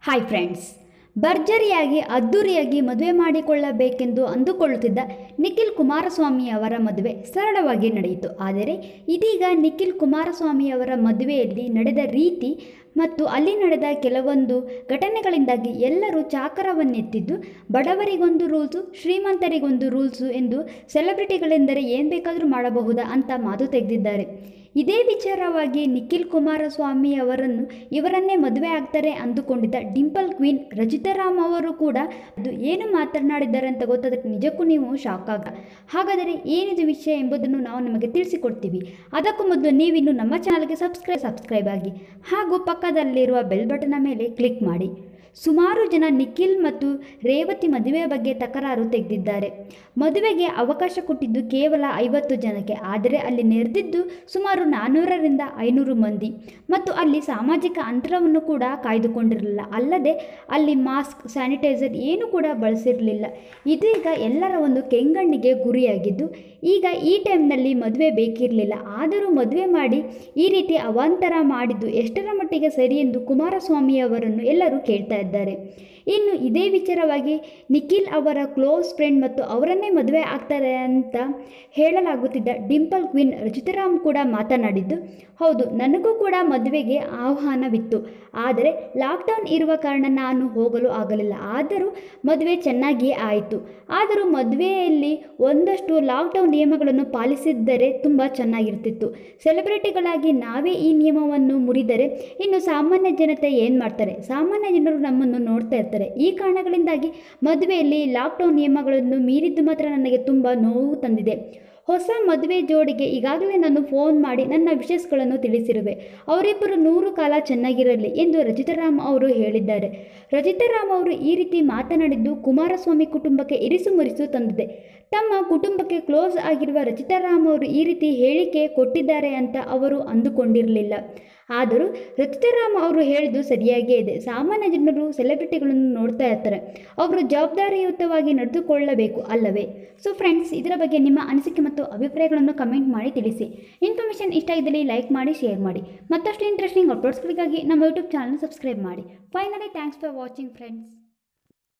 hi friends ಭರ್ಜರಿಯಾಗಿ ಅದ್ದೂರಿಯಾಗಿ ಮದುವೆ ಮಾಡಿಕೊಳ್ಳಬೇಕೆಂದು ಅಂದುಕೊಳ್ಳುತ್ತಿದ್ದ ನಿಖಿಲ್ ಕುಮಾರಸ್ವಾಮಿ ಅವರ ಮದುವೆ ಸರಳವಾಗಿ ನಡೆಯಿತು ಆದರೆ ಇದೀಗ ನಿಖಿಲ್ ಕುಮಾರಸ್ವಾಮಿ ಅವರ ಮದುವೆಯಲ್ಲಿ ನಡೆದ ರೀತಿ ಮತ್ತು ಅಲ್ಲಿ ನಡೆದ ಕೆಲವೊಂದು ಘಟನೆಗಳಿಂದಾಗಿ ಎಲ್ಲರೂ ಚಾಕರವನ್ನೆತ್ತಿದ್ದು ಬಡವರಿಗೊಂದು ರೂಲ್ಸು ಶ್ರೀಮಂತರಿಗೊಂದು ರೂಲ್ಸು ಎಂದು ಸೆಲೆಬ್ರಿಟಿಗಳೆಂದರೆ ಏನು ಬೇಕಾದರೂ ಮಾಡಬಹುದಾ ಅಂತ ಮಾತು ತೆಗೆದಿದ್ದಾರೆ ಇದೇ ವಿಚಾರವಾಗಿ ನಿಖಿಲ್ ಕುಮಾರಸ್ವಾಮಿ ಅವರನ್ನು ಇವರನ್ನೇ ಮದುವೆ ಆಗ್ತಾರೆ ಅಂದುಕೊಂಡಿದ್ದ ಡಿಂಪಲ್ ಕ್ವೀನ್ ರಚಿತಾರಾಮ್ ಅವರು ಕೂಡ ಅದು ಏನು ಮಾತನಾಡಿದ್ದಾರೆ ಅಂತ ಗೊತ್ತಾದರೆ ನಿಜಕ್ಕೂ ನೀವು ಶಾಕ್ ಆಗ ಹಾಗಾದರೆ ಏನಿದು ವಿಷಯ ಎಂಬುದನ್ನು ನಾವು ನಿಮಗೆ ತಿಳಿಸಿಕೊಡ್ತೀವಿ ಅದಕ್ಕೂ ಮೊದಲು ನೀವಿನ್ನು ನಮ್ಮ ಚಾನಲ್ಗೆ ಸಬ್ಸ್ಕ್ರೈಬ್ ಸಬ್ಸ್ಕ್ರೈಬ್ ಆಗಿ ಹಾಗೂ ಪಕ್ಕದಲ್ಲಿರುವ ಬೆಲ್ ಬಟನ್ನ ಮೇಲೆ ಕ್ಲಿಕ್ ಮಾಡಿ ಸುಮಾರು ಜನ ನಿಖಿಲ್ ಮತ್ತು ರೇವತಿ ಮದುವೆಯ ಬಗ್ಗೆ ತಕರಾರು ತೆಗೆದಿದ್ದಾರೆ ಮದುವೆಗೆ ಅವಕಾಶ ಕೊಟ್ಟಿದ್ದು ಕೇವಲ ಐವತ್ತು ಜನಕ್ಕೆ ಆದರೆ ಅಲ್ಲಿ ನೆರೆದಿದ್ದು ಸುಮಾರು ನಾನ್ನೂರರಿಂದ ಐನೂರು ಮಂದಿ ಮತ್ತು ಅಲ್ಲಿ ಸಾಮಾಜಿಕ ಅಂತರವನ್ನು ಕೂಡ ಕಾಯ್ದುಕೊಂಡಿರಲಿಲ್ಲ ಅಲ್ಲದೆ ಅಲ್ಲಿ ಮಾಸ್ಕ್ ಸ್ಯಾನಿಟೈಸರ್ ಏನು ಕೂಡ ಬಳಸಿರಲಿಲ್ಲ ಇದೀಗ ಎಲ್ಲರ ಒಂದು ಕೆಂಗಣ್ಣಿಗೆ ಗುರಿಯಾಗಿದ್ದು ಈಗ ಈ ಟೈಮ್ನಲ್ಲಿ ಮದುವೆ ಬೇಕಿರಲಿಲ್ಲ ಆದರೂ ಮದುವೆ ಮಾಡಿ ಈ ರೀತಿ ಅವಾಂತರ ಮಾಡಿದ್ದು ಎಷ್ಟರ ಮಟ್ಟಿಗೆ ಸರಿ ಎಂದು ಕುಮಾರಸ್ವಾಮಿ ಅವರನ್ನು ಎಲ್ಲರೂ ಕೇಳ್ತಾ ಇದ್ದಾರೆ ಇನ್ನು ಇದೇ ವಿಚಾರವಾಗಿ ನಿಖಿಲ್ ಅವರ ಕ್ಲೋಸ್ ಫ್ರೆಂಡ್ ಮತ್ತು ಅವರನ್ನೇ ಮದುವೆ ಆಗ್ತಾರೆ ಅಂತ ಹೇಳಲಾಗುತ್ತಿದ್ದ ಡಿಂಪಲ್ ಕ್ವೀನ್ ರಚಿತಾರಾಮ್ ಕೂಡ ಮಾತನಾಡಿದ್ದು ಹೌದು ನನಗೂ ಕೂಡ ಮದುವೆಗೆ ಆಹ್ವಾನವಿತ್ತು ಆದರೆ ಲಾಕ್ಡೌನ್ ಇರುವ ಕಾರಣ ನಾನು ಹೋಗಲು ಆಗಲಿಲ್ಲ ಆದರೂ ಮದುವೆ ಚೆನ್ನಾಗಿಯೇ ಆಯಿತು ಆದರೂ ಮದುವೆಯಲ್ಲಿ ಒಂದಷ್ಟು ಲಾಕ್ಡೌನ್ ನಿಯಮಗಳನ್ನು ಪಾಲಿಸಿದ್ದರೆ ತುಂಬ ಚೆನ್ನಾಗಿರ್ತಿತ್ತು ಸೆಲೆಬ್ರಿಟಿಗಳಾಗಿ ನಾವೇ ಈ ನಿಯಮವನ್ನು ಮುರಿದರೆ ಇನ್ನು ಸಾಮಾನ್ಯ ಜನತೆ ಏನು ಮಾಡ್ತಾರೆ ಸಾಮಾನ್ಯ ಜನರು ನಮ್ಮನ್ನು ನೋಡ್ತಾ ಇರ್ತಾರೆ ಈ ಕಾರಣಗಳಿಂದಾಗಿ ಮದುವೆಯಲ್ಲಿ ಲಾಕ್ಡೌನ್ ನಿಯಮಗಳನ್ನು ಮೀರಿದ್ದು ಮಾತ್ರ ನನಗೆ ತುಂಬ ನೋವು ತಂದಿದೆ ಹೊಸ ಮದುವೆ ಜೋಡಿಗೆ ಈಗಾಗಲೇ ನಾನು ಫೋನ್ ಮಾಡಿ ನನ್ನ ವಿಶೇಷಗಳನ್ನು ತಿಳಿಸಿರುವೆ ಅವರಿಬ್ಬರು ನೂರು ಕಾಲ ಚೆನ್ನಾಗಿರಲಿ ಎಂದು ರಚಿತಾರಾಮ್ ಅವರು ಹೇಳಿದ್ದಾರೆ ರಚಿತಾರಾಮ್ ಅವರು ಈ ರೀತಿ ಮಾತನಾಡಿದ್ದು ಕುಮಾರಸ್ವಾಮಿ ಕುಟುಂಬಕ್ಕೆ ಇರಿಸು ಮುರಿಸು ತಂದಿದೆ ತಮ್ಮ ಕುಟುಂಬಕ್ಕೆ ಕ್ಲೋಸ್ ಆಗಿರುವ ರಚಿತಾರಾಮ್ ಅವರು ಈ ರೀತಿ ಹೇಳಿಕೆ ಕೊಟ್ಟಿದ್ದಾರೆ ಅಂತ ಅವರು ಅಂದುಕೊಂಡಿರಲಿಲ್ಲ ಆದರೂ ರಚಿತಾರಾಮ್ ಅವರು ಹೇಳಿದ್ದು ಸರಿಯಾಗೇ ಇದೆ ಸಾಮಾನ್ಯ ಜನರು ಸೆಲೆಬ್ರಿಟಿಗಳನ್ನು ನೋಡ್ತಾ ಇರ್ತಾರೆ ಅವರು ಜವಾಬ್ದಾರಿಯುತವಾಗಿ ನಡೆದುಕೊಳ್ಳಬೇಕು ಅಲ್ಲವೇ ಸೊ ಫ್ರೆಂಡ್ಸ್ ಇದರ ಬಗ್ಗೆ ನಿಮ್ಮ ಅನಿಸಿಕೆ ಮತ್ತು ಅಭಿಪ್ರಾಯಗಳನ್ನು ಕಮೆಂಟ್ ಮಾಡಿ ತಿಳಿಸಿ ಇನ್ಫಾರ್ಮೇಷನ್ ಇಷ್ಟ ಇದ್ದಲ್ಲಿ ಲೈಕ್ ಮಾಡಿ ಶೇರ್ ಮಾಡಿ ಮತ್ತಷ್ಟು ಇಂಟ್ರೆಸ್ಟಿಂಗ್ ಅಪ್ಲೋಡ್ಸ್ಗಳಿಗಾಗಿ ನಮ್ಮ ಯೂಟ್ಯೂಬ್ ಚಾನಲ್ ಸಬ್ಸ್ಕ್ರೈಬ್ ಮಾಡಿ finally thanks for watching friends